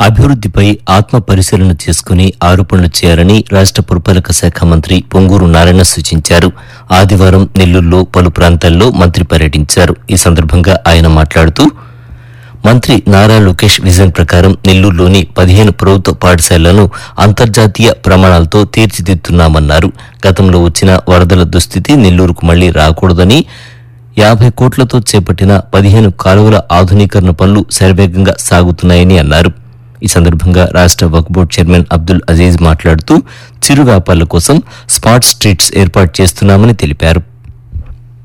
అభివృద్దిపై ఆత్మ పరిశీలన చేసుకుని ఆరోపణలు చేయాలని రాష్ట్ర పురపాలక శాఖ మంత్రి పొంగూరు నారాయణ సూచించారు ఆదివారం నెల్లూరులో పలు ప్రాంతాల్లో మంత్రి పర్యటించారు ఈ సందర్భంగా ఆయన మాట్లాడుతూ మంత్రి నారా లోకేష్ విజన్ ప్రకారం నెల్లూరులోని పదిహేను ప్రభుత్వ పాఠశాలలను అంతర్జాతీయ ప్రమాణాలతో తీర్చిదిద్దుతున్నామన్నారు గతంలో వచ్చిన వరదల దుస్థితి నెల్లూరుకు మళ్లీ రాకూడదని యాభై కోట్లతో చేపట్టిన పదిహేను కాలువల ఆధునీకరణ పనులు శరవేగంగా సాగుతున్నాయని అన్నారు ఈ సందర్భంగా రాష్ట్ర వక్ఫ్ బోర్డు చైర్మన్ అబ్దుల్ అజీజ్ మాట్లాడుతూ చిరు వ్యాపారుల కోసం స్మార్ట్ స్ట్రీట్స్ ఏర్పాటు చేస్తున్నామని తెలిపారు